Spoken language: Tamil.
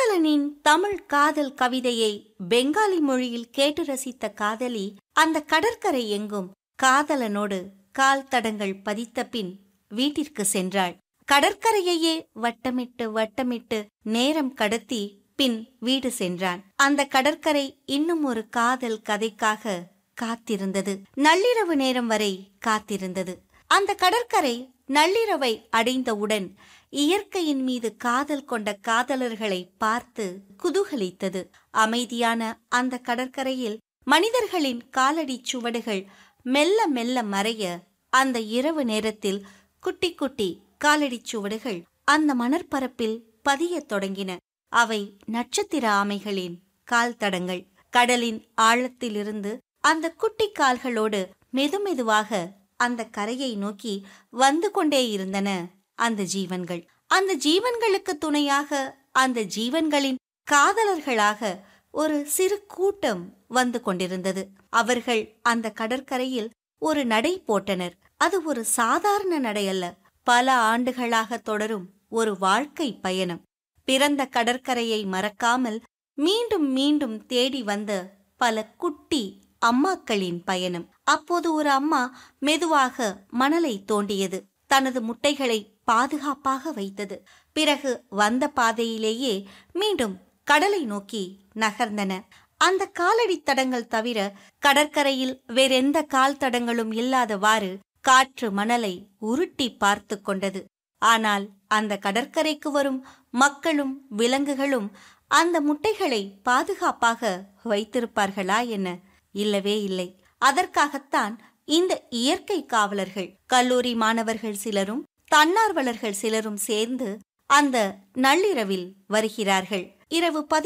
காதலனின் தமிழ் காதல் கவிதையை பெங்காலி மொழியில் கேட்டு ரசித்த காதலி அந்த கடற்கரை எங்கும் காதலனோடு கால் தடங்கள் பதித்த பின் வீட்டிற்கு சென்றாள் கடற்கரையையே வட்டமிட்டு வட்டமிட்டு நேரம் கடத்தி பின் வீடு சென்றான் அந்த கடற்கரை இன்னும் ஒரு காதல் கதைக்காக காத்திருந்தது நள்ளிரவு நேரம் வரை காத்திருந்தது அந்த கடற்கரை நள்ளிரவை அடைந்தவுடன் இயற்கையின் மீது காதல் கொண்ட காதலர்களை பார்த்து குதூகலித்தது அமைதியான அந்த கடற்கரையில் மனிதர்களின் காலடி சுவடுகள் மெல்ல மெல்ல மறைய அந்த இரவு நேரத்தில் குட்டி குட்டி காலடி சுவடுகள் அந்த மணற்பரப்பில் பதியத் தொடங்கின அவை நட்சத்திர ஆமைகளின் கால் தடங்கள் கடலின் ஆழத்திலிருந்து அந்த குட்டி கால்களோடு மெதுமெதுவாக அந்த கரையை நோக்கி வந்து கொண்டே இருந்தன அந்த ஜீவன்கள் அந்த ஜீவன்களுக்கு துணையாக அந்த ஜீவன்களின் காதலர்களாக ஒரு சிறு கூட்டம் வந்து கொண்டிருந்தது அவர்கள் அந்த கடற்கரையில் ஒரு நடை போட்டனர் அது ஒரு சாதாரண நடை அல்ல பல ஆண்டுகளாக தொடரும் ஒரு வாழ்க்கை பயணம் பிறந்த கடற்கரையை மறக்காமல் மீண்டும் மீண்டும் தேடி வந்த பல குட்டி அம்மாக்களின் பயணம் அப்போது ஒரு அம்மா மெதுவாக மணலை தோண்டியது தனது முட்டைகளை பாதுகாப்பாக வைத்தது பிறகு வந்த பாதையிலேயே மீண்டும் கடலை நோக்கி நகர்ந்தன அந்த காலடி தடங்கள் தவிர கடற்கரையில் வேறெந்த கால் தடங்களும் இல்லாதவாறு காற்று மணலை உருட்டி பார்த்து கொண்டது ஆனால் அந்த கடற்கரைக்கு வரும் மக்களும் விலங்குகளும் அந்த முட்டைகளை பாதுகாப்பாக வைத்திருப்பார்களா என்ன இல்லவே இல்லை அதற்காகத்தான் இந்த இயற்கை காவலர்கள் கல்லூரி மாணவர்கள் சிலரும் தன்னார்வலர்கள் சிலரும் சேர்ந்து அந்த நள்ளிரவில் வருகிறார்கள் இரவு பதி